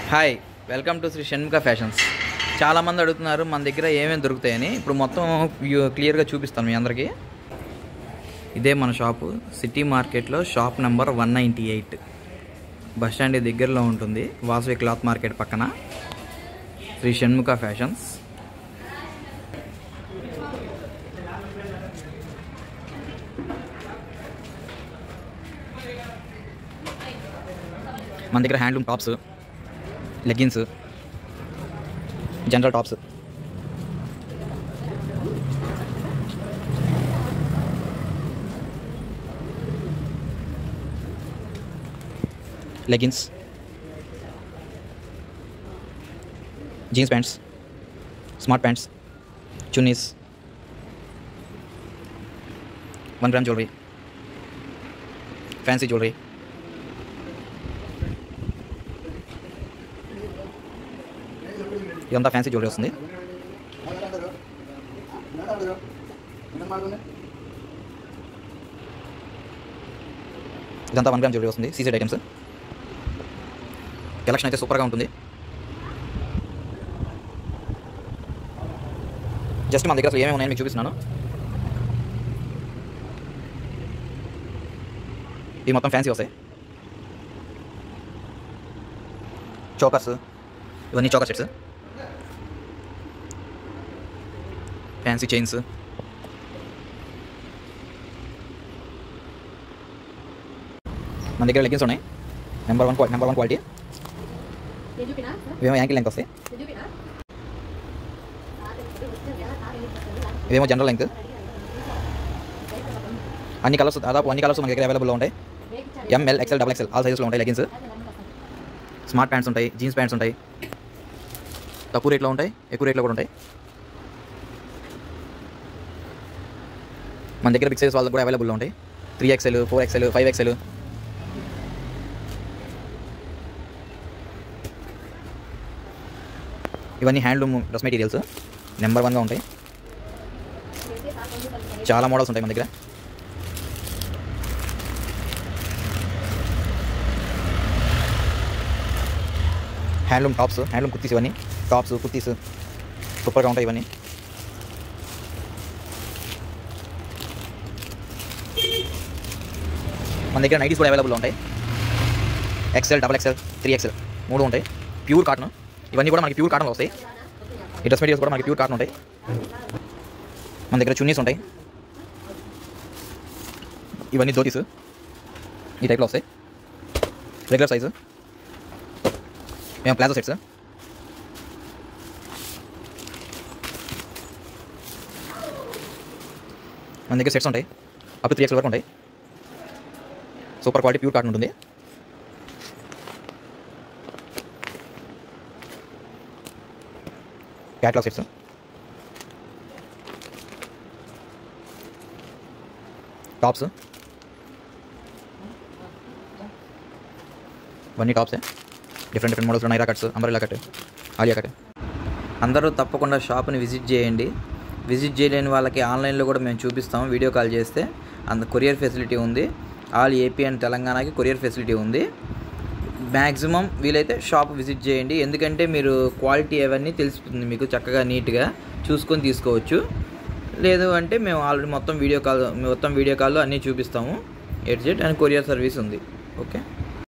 hi welcome to Shri Shanmukha fashions చాలామంది అడుగుతున్నారు మన దగ్గర ఏమేమి దొరుకుతాయని ఇప్పుడు మొత్తం వ్యూ క్లియర్గా చూపిస్తాను మీ అందరికీ ఇదే మన షాపు సిటీ మార్కెట్లో shop number one ninety eight bus stand దగ్గరలో ఉంటుంది వాసవి క్లాత్ మార్కెట్ పక్కన శ్రీ షణ్ముఖ ఫ్యాషన్స్ మన దగ్గర handloom tops leggings general tops leggings jeans pants smart pants chunnis one gram jewellery fancy jewellery ఇదంతా ఫ్యాన్సీ జ్యువెలరీ వస్తుంది ఇదంతా వన్ గ్రామ్ జ్యువెలరీ వస్తుంది సీసెడ్ ఐటమ్స్ కలెక్షన్ అయితే సూపర్గా ఉంటుంది జస్ట్ మన దగ్గర అసలు ఏమేమి ఉన్నాయని మీకు చూపిస్తున్నాను ఇవి మొత్తం ఫ్యాన్సీ వస్తాయి చోకర్స్ ఇవన్నీ చోకర్ సెట్స్ ఫ్యాన్సీ చైన్స్ మన దగ్గర లెగ్గిన్స్ ఉన్నాయి number one number one quality ఇవేమో యాంకిల్ లెంత్ వస్తాయి ఇవేమో జనరల్ లెంత్ అన్ని కలర్స్ దాదాపు అన్ని కలర్స్ మన దగ్గర అవైలబుల్లో ఉంటాయి M L XL double XL all సైజెస్లో ఉంటాయి లెగిన్స్ స్మార్ట్ ప్యాంట్స్ ఉంటాయి జీన్స్ ప్యాంట్స్ ఉంటాయి తక్కువ రేట్లో ఉంటాయి ఎక్కువ రేట్లో కూడా ఉంటాయి మన దగ్గర బిగ్ సైజ్ వాళ్ళకి కూడా అవైలబుల్లో ఉంటాయి three XL four XL five XL ఇవన్నీ హ్యాండ్లూమ్ డ్రెస్ మెటీరియల్స్ నెంబర్ వన్గా ఉంటాయి చాలా మోడల్స్ ఉంటాయి మన దగ్గర హ్యాండ్లూమ్ టాప్స్ హ్యాండ్లూమ్ కుర్తీస్ ఇవన్నీ టాప్స్ కుర్తీస్ సూపర్గా ఉంటాయి ఇవన్నీ మన దగ్గర నైటీస్ కూడా అవైలబుల్ ఉంటాయి XL double XL three XL మూడు ఉంటాయి ప్యూర్ కాటన్ ఇవన్నీ కూడా మనకి ప్యూర్ కాటన్లో వస్తాయి ఈ డ్రెస్ మెటీరియల్స్ కూడా మనకి ప్యూర్ కాటన్ ఉంటాయి మన దగ్గర చున్నీస్ ఉంటాయి ఇవన్నీ ధోతీస్ ఈ టైప్లో వస్తాయి రెగ్యులర్ సైజు మేము ప్లాజో సెట్స్ మన దగ్గర సెట్స్ ఉంటాయి అప్ త్రీ ఎక్స్ వరకు ఉంటాయి సూపర్ క్వాలిటీ ప్యూర్ కాటన్ ఉంటుంది క్యాట్లాగ్ సెట్స్ టాప్స్ ఇవన్నీ టాప్సే different different models Naira cuts umbrella cut Alia cut అందరూ తప్పకుండా షాప్ని విజిట్ చేయండి విజిట్ చేయలేని వాళ్ళకి ఆన్లైన్లో కూడా మేము చూపిస్తాం వీడియో కాల్ చేస్తే అంత కొరియర్ ఫెసిలిటీ ఉంది ఆల్ ఏపీ అండ్ తెలంగాణకి కొరియర్ ఫెసిలిటీ ఉంది మ్యాక్సిమం వీలైతే షాప్ విజిట్ చేయండి ఎందుకంటే మీరు క్వాలిటీ అవన్నీ తెలిసిపోతుంది మీకు చక్కగా నీట్గా చూసుకొని తీసుకోవచ్చు లేదు అంటే మేము ఆల్రెడీ మొత్తం వీడియో కాల్ మొత్తం వీడియో కాల్లో అన్నీ చూపిస్తాము ఎట్ జెట్ అండ్ కొరియర్ సర్వీస్ ఉంది ఓకే